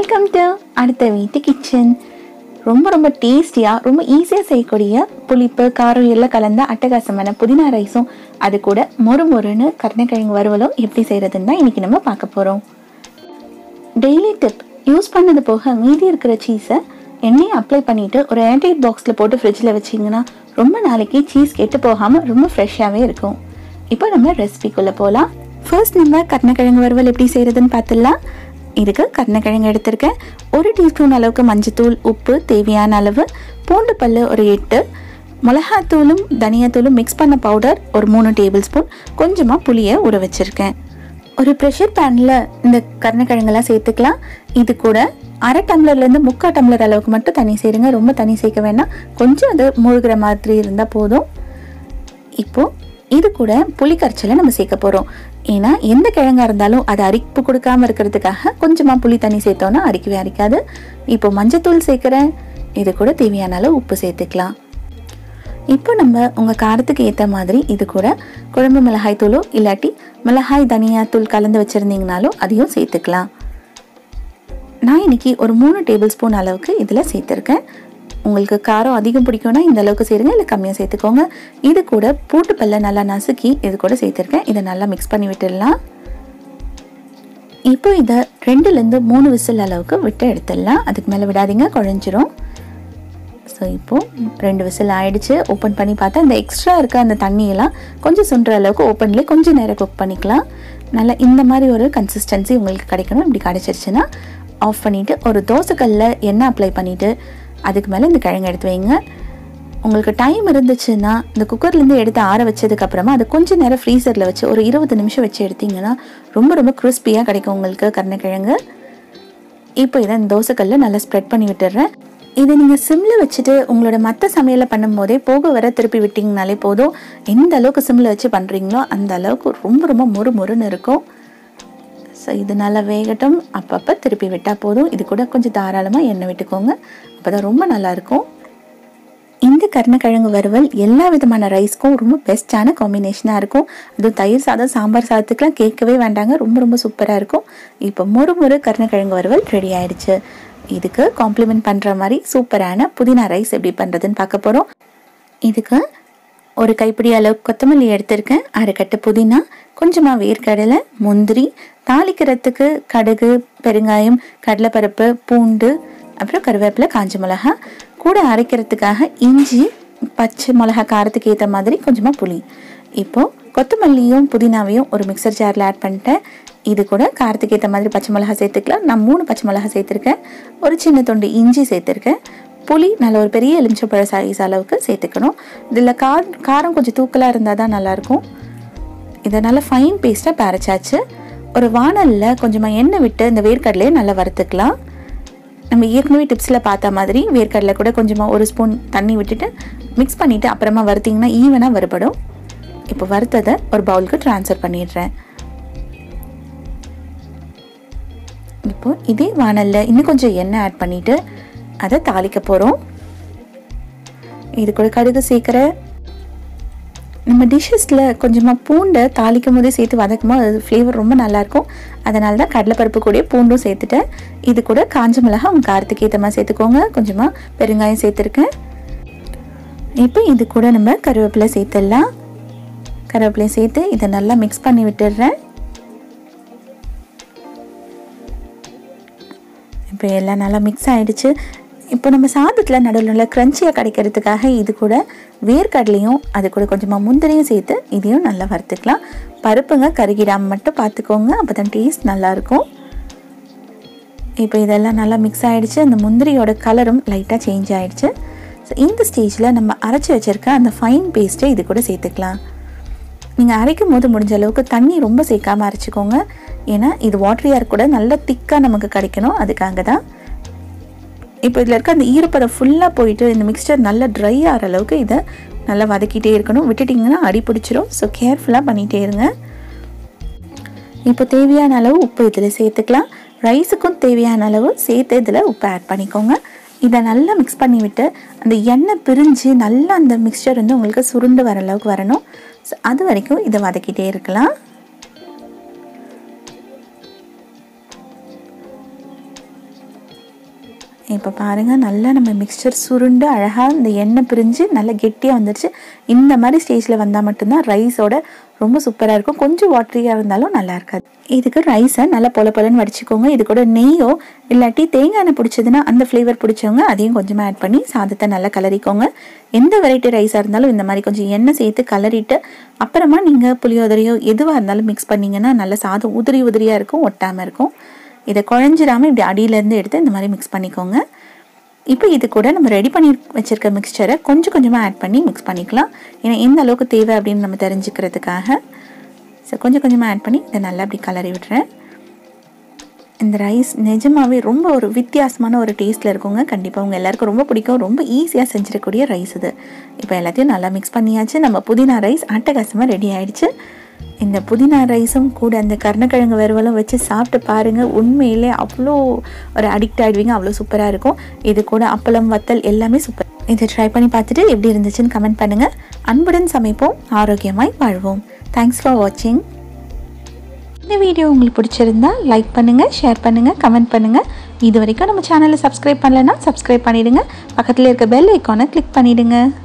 welcome to அடுத்த வீட்டு kitchen ரொம்ப ரொம்ப டேஸ்டியாக ரொம்ப ஈஸியாக செய்யக்கூடிய புளிப்பு காரம் எல்லாம் கலந்த அட்டகாசமான புதினா ரைஸும் அது கூட மொறு மொறுன்னு கருணைக்கிழங்கு வறுவலும் எப்படி செய்கிறதுன்னு தான் இன்றைக்கி நம்ம பார்க்க போகிறோம் டெய்லி டிப் யூஸ் பண்ணது போக மீதி இருக்கிற சீஸை எண்ணெயை அப்ளை பண்ணிவிட்டு ஒரு ஏர்டைட் பாக்ஸில் போட்டு ஃப்ரிட்ஜில் வச்சிங்கன்னா ரொம்ப நாளைக்கு சீஸ் கெட்டு போகாமல் ரொம்ப ஃப்ரெஷ்ஷாகவே இருக்கும் இப்போ நம்ம ரெசிபிக்குள்ளே போகலாம் ஃபர்ஸ்ட் நம்ம கருணைக்கிழங்கு வறுவல் எப்படி செய்கிறதுன்னு பார்த்துடலாம் இதுக்கு கருணைக்கிழங்கு எடுத்திருக்கேன் ஒரு டீஸ்பூன் அளவுக்கு மஞ்சத்தூள் உப்பு தேவையான அளவு பூண்டு பல்லு ஒரு எட்டு மிளகாத்தூளும் தனியாத்தூளும் மிக்ஸ் பண்ண பவுடர் ஒரு மூணு டேபிள் ஸ்பூன் கொஞ்சமாக புளியை ஊற வச்சுருக்கேன் ஒரு ப்ரெஷர் பேனில் இந்த கருணைக்கிழங்கெல்லாம் சேர்த்துக்கலாம் இது கூட அரை டம்ளர்லேருந்து முக்கால் டம்ளர் அளவுக்கு மட்டும் தண்ணி சேருங்க ரொம்ப தண்ணி சேர்க்க வேண்டாம் கொஞ்சம் அது மூழ்கிற மாதிரி இருந்தால் போதும் இப்போது இது கூட புளி கரைச்சலை நம்ம சேர்க்க போகிறோம் ஏன்னா எந்த கிழங்கா இருந்தாலும் அது அரிப்பு கொடுக்காம இருக்கிறதுக்காக கொஞ்சமாக புளி தண்ணி சேர்த்தோன்னா அரிக்கவே அரிக்காது இப்போ மஞ்சத்தூள் சேர்க்குறேன் இது கூட தேவையான அளவு உப்பு சேர்த்துக்கலாம் இப்போ நம்ம உங்கள் காரத்துக்கு ஏற்ற மாதிரி இது கூட குழம்பு மிளகாய் தூளோ இல்லாட்டி மிளகாய் தனியாத்தூள் கலந்து வச்சுருந்தீங்கனாலும் அதையும் சேர்த்துக்கலாம் நான் இன்னைக்கு ஒரு மூணு டேபிள் ஸ்பூன் அளவுக்கு இதில் சேர்த்துருக்கேன் உங்களுக்கு காரம் அதிகம் பிடிக்கும்னா இந்த அளவுக்கு சேருங்க இல்லை கம்மியாக சேர்த்துக்கோங்க இது கூட பூட்டு பல்ல நல்லா நசுக்கி இது கூட சேர்த்துருக்கேன் இதை நல்லா மிக்ஸ் பண்ணி விட்டுடலாம் இப்போ இதை ரெண்டுலேருந்து மூணு விசில் அளவுக்கு விட்டு எடுத்துடலாம் அதுக்கு மேலே விடாதீங்க குழஞ்சிரும் ஸோ இப்போது ரெண்டு விசில் ஆயிடுச்சு ஓப்பன் பண்ணி பார்த்தா இந்த எக்ஸ்ட்ரா இருக்க அந்த தண்ணியெல்லாம் கொஞ்சம் சுண்டுற அளவுக்கு ஓப்பன்லேயே கொஞ்சம் நேரம் குக் பண்ணிக்கலாம் நல்லா இந்த மாதிரி ஒரு கன்சிஸ்டன்சி உங்களுக்கு கிடைக்கணும் இப்படி கிடச்சிருச்சுன்னா ஆஃப் பண்ணிவிட்டு ஒரு தோசைக்கல்லில் எண்ணெய் அப்ளை பண்ணிவிட்டு அதுக்கு மேலே இந்த கிழங்கு எடுத்து வைங்க உங்களுக்கு டைம் இருந்துச்சுன்னா இந்த குக்கர்லேருந்து எடுத்து ஆற வச்சதுக்கப்புறமா அது கொஞ்சம் நேரம் ஃப்ரீசரில் வச்சு ஒரு இருபது நிமிஷம் வச்சு எடுத்தீங்கன்னா ரொம்ப ரொம்ப கிறிஸ்பியாக கிடைக்கும் உங்களுக்கு கருணைக்கிழங்கு இப்போ இதை இந்த தோசைக்கல்ல நல்லா ஸ்ப்ரெட் பண்ணி விட்டுடுறேன் இதை நீங்கள் சிம்மில் வச்சுட்டு உங்களோட மற்ற சமையலை பண்ணும்போதே போக வர திருப்பி விட்டிங்கனாலே போதும் எந்த அளவுக்கு சிம்மில் வச்சு பண்ணுறீங்களோ அந்த அளவுக்கு ரொம்ப ரொம்ப மொறு மொறுன்னு இருக்கும் ஸோ இது நல்லா வேகட்டும் அப்பப்போ திருப்பி விட்டால் போதும் இது கூட கொஞ்சம் தாராளமாக எண்ணெய் விட்டுக்கோங்க அப்போ தான் ரொம்ப நல்லாயிருக்கும் இந்த கருணைக்கிழங்கு வறுவல் எல்லா விதமான ரைஸ்க்கும் ரொம்ப பெஸ்ட்டான காம்பினேஷனாக இருக்கும் அதுவும் தயிர் சாதம் சாம்பார் சாதத்துக்குலாம் கேட்கவே வேண்டாங்க ரொம்ப ரொம்ப சூப்பராக இருக்கும் இப்போ மொறு மொறு கருணைக்கிழங்கு வறுவல் ரெடி ஆயிடுச்சு இதுக்கு காம்ப்ளிமெண்ட் பண்ணுற மாதிரி சூப்பரான புதினா ரைஸ் எப்படி பண்ணுறதுன்னு பார்க்க போகிறோம் இதுக்கு ஒரு கைப்பிடி அளவு கொத்தமல்லி எடுத்திருக்கேன் அரைக்கட்டு புதினா கொஞ்சமாக வேர்க்கடலை முந்திரி தாளிக்கிறதுக்கு கடுகு பெருங்காயம் கடலைப்பருப்பு பூண்டு அப்புறம் கருவேப்பிலை காஞ்ச மிளகா கூட அரைக்கிறதுக்காக இஞ்சி பச்சை மிளகா காரத்துக்கு ஏற்ற மாதிரி கொஞ்சமாக புளி இப்போது கொத்தமல்லியும் புதினாவையும் ஒரு மிக்சர் ஜாரில் ஆட் பண்ணிட்டேன் இது கூட காரத்துக்கு ஏற்ற மாதிரி பச்சை மிளகா சேர்த்துக்கலாம் நான் மூணு பச்சை மிளகா சேர்த்துருக்கேன் ஒரு சின்ன துண்டு இஞ்சி சேர்த்துருக்கேன் புளி நல்ல ஒரு பெரிய எலுமிச்சப்பழ சைஸ் அளவுக்கு சேர்த்துக்கணும் இதில் கார் காரம் கொஞ்சம் தூக்கலாக இருந்தால் தான் நல்லாயிருக்கும் இதை நல்லா ஃபைன் பேஸ்ட்டாக பரைச்சாச்சு ஒரு வானலில் கொஞ்சமாக எண்ணெய் விட்டு இந்த வேர்க்கடலையை நல்லா வறுத்துக்கலாம் நம்ம ஏற்கனவே டிப்ஸில் பார்த்த மாதிரி வேர்க்கடலை கூட கொஞ்சமாக ஒரு ஸ்பூன் தண்ணி விட்டுட்டு மிக்ஸ் பண்ணிவிட்டு அப்புறமா வறுத்திங்கன்னா ஈவனாக வறுபடும் இப்போ வறுத்ததை ஒரு பவுலுக்கு ட்ரான்ஸ்ஃபர் பண்ணிடுறேன் இப்போ இதே வானலில் இன்னும் கொஞ்சம் எண்ணெய் ஆட் பண்ணிவிட்டு அதை தாளிக்க போகிறோம் இது கூட கடுகு சேர்க்குற நம்ம டிஷ்ஷஸில் கொஞ்சமாக பூண்டை தாளிக்கும் போதே சேர்த்து வதக்கும் போது அது ஃப்ளேவர் ரொம்ப நல்லாயிருக்கும் அதனால தான் கடலைப்பருப்பு கூட பூண்டும் சேர்த்துட்டேன் இது கூட காஞ்ச மிளகா உங்கள் காரத்துக்கு ஏற்ற மாதிரி சேர்த்துக்கோங்க கொஞ்சமாக பெருங்காயம் சேர்த்துருக்கேன் இப்போ இது கூட நம்ம கருவேப்பிலை சேர்த்துடலாம் கருவேப்பிலை சேர்த்து இதை நல்லா மிக்ஸ் பண்ணி விட்டுடுறேன் இப்போ எல்லாம் நல்லா மிக்ஸ் ஆகிடுச்சு இப்போ நம்ம சாதத்தில் நடுவில் நல்லா க்ரன்ச்சியாக கிடைக்கிறதுக்காக இது கூட வேர்க்கடலையும் அது கூட கொஞ்சமாக முந்திரியும் சேர்த்து இதையும் நல்லா வறுத்துக்கலாம் பருப்புங்க கருகிடாமல் மட்டும் பார்த்துக்கோங்க அப்போ தான் டேஸ்ட் நல்லாயிருக்கும் இப்போ இதெல்லாம் நல்லா மிக்ஸ் ஆகிடுச்சு அந்த முந்திரியோட கலரும் லைட்டாக சேஞ்ச் ஆகிடுச்சு ஸோ இந்த ஸ்டேஜில் நம்ம அரைச்சி வச்சுருக்க அந்த ஃபைன் பேஸ்ட்டை இது கூட சேர்த்துக்கலாம் நீங்கள் அரைக்கும் போது முடிஞ்ச அளவுக்கு தண்ணி ரொம்ப சேர்க்காமல் அரைச்சிக்கோங்க ஏன்னா இது வாட்டரியாக கூட நல்லா திக்காக நமக்கு கிடைக்கணும் அதுக்காக தான் இப்போ இதில் இருக்க அந்த ஈரப்பதம் ஃபுல்லாக போயிட்டு இந்த மிக்சர் நல்லா ட்ரை ஆகிற அளவுக்கு இதை நல்லா வதக்கிட்டே இருக்கணும் விட்டுட்டிங்கன்னா அடி பிடிச்சிரும் ஸோ கேர்ஃபுல்லாக பண்ணிகிட்டே இருங்க இப்போ தேவையான அளவு உப்பு இதில் சேர்த்துக்கலாம் ரைஸுக்கும் தேவையான அளவு சேர்த்து இதில் உப்பு ஆட் பண்ணிக்கோங்க இதை நல்லா மிக்ஸ் பண்ணி விட்டு அந்த எண்ணெய் பிரிஞ்சு நல்லா அந்த மிக்சர் வந்து உங்களுக்கு சுருண்டு வர அளவுக்கு வரணும் ஸோ அது வரைக்கும் இதை வதக்கிட்டே இருக்கலாம் இப்போ பாருங்கள் நல்லா நம்ம மிக்சர் சுருண்டு அழகாக இந்த எண்ணெய் பிரிஞ்சு நல்லா கெட்டியாக வந்துடுச்சு இந்த மாதிரி ஸ்டேஜில் வந்தால் மட்டும்தான் ரைஸோட ரொம்ப சூப்பராக இருக்கும் கொஞ்சம் வாட்டரியாக இருந்தாலும் நல்லா இருக்காது இதுக்கு ரைஸை நல்லா பொல பொலன்னு வடிச்சுக்கோங்க இது கூட நெய்யோ இல்லாட்டி தேங்காய் எண்ணெய் பிடிச்சதுன்னா அந்த ஃப்ளேவர் பிடிச்சவங்க அதையும் கொஞ்சமாக ஆட் பண்ணி சாதத்தை நல்லா கலரிக்கோங்க எந்த வெரைட்டி ரைஸாக இருந்தாலும் இந்த மாதிரி கொஞ்சம் எண்ணெய் சேர்த்து கலரிட்டு அப்புறமா நீங்கள் புளியோதரையோ எதுவாக இருந்தாலும் மிக்ஸ் பண்ணிங்கன்னா நல்ல சாதம் உதிரி உதிரியாக இருக்கும் ஒட்டாமல் இருக்கும் இதை குழஞ்சிடாமல் இப்படி அடியிலேருந்து எடுத்து இந்த மாதிரி மிக்ஸ் பண்ணிக்கோங்க இப்போ இது கூட நம்ம ரெடி பண்ணி வச்சுருக்க மிக்சரை கொஞ்சம் கொஞ்சமாக ஆட் பண்ணி மிக்ஸ் பண்ணிக்கலாம் ஏன்னா எந்த அளவுக்கு தேவை அப்படின்னு நம்ம தெரிஞ்சுக்கிறதுக்காக ஸோ கொஞ்சம் கொஞ்சமாக ஆட் பண்ணி இதை நல்லா அப்படி கலரி விடுறேன் இந்த ரைஸ் நிஜமாகவே ரொம்ப ஒரு வித்தியாசமான ஒரு டேஸ்ட்டில் இருக்குங்க கண்டிப்பாக உங்கள் எல்லாருக்கும் ரொம்ப பிடிக்கும் ரொம்ப ஈஸியாக செஞ்சிடக்கூடிய ரைஸ் இது இப்போ எல்லாத்தையும் நல்லா மிக்ஸ் பண்ணியாச்சு நம்ம புதினா ரைஸ் அட்டகாசமாக ரெடி ஆயிடுச்சு இந்த புதினா ரைஸும் கூட அந்த கருணக்கிழங்கு வறுவலும் வச்சு சாப்பிட்டு பாருங்கள் உண்மையிலே அவ்வளோ ஒரு அடிக்ட் ஆகிடுவீங்க அவ்வளோ சூப்பராக இருக்கும் இது கூட அப்பளம் வத்தல் எல்லாமே சூப்பர் இதை ட்ரை பண்ணி பார்த்துட்டு எப்படி இருந்துச்சுன்னு கமெண்ட் பண்ணுங்கள் அன்புடன் சமைப்போம் ஆரோக்கியமாய் வாழ்வோம் தேங்க்ஸ் ஃபார் வாட்சிங் இந்த வீடியோ உங்களுக்கு பிடிச்சிருந்தா லைக் பண்ணுங்கள் ஷேர் பண்ணுங்கள் கமெண்ட் பண்ணுங்கள் இது வரைக்கும் நம்ம சேனலை சப்ஸ்கிரைப் பண்ணலைன்னா சப்ஸ்கிரைப் பண்ணிவிடுங்க பக்கத்தில் இருக்க பெல் ஐக்கானை கிளிக் பண்ணிவிடுங்க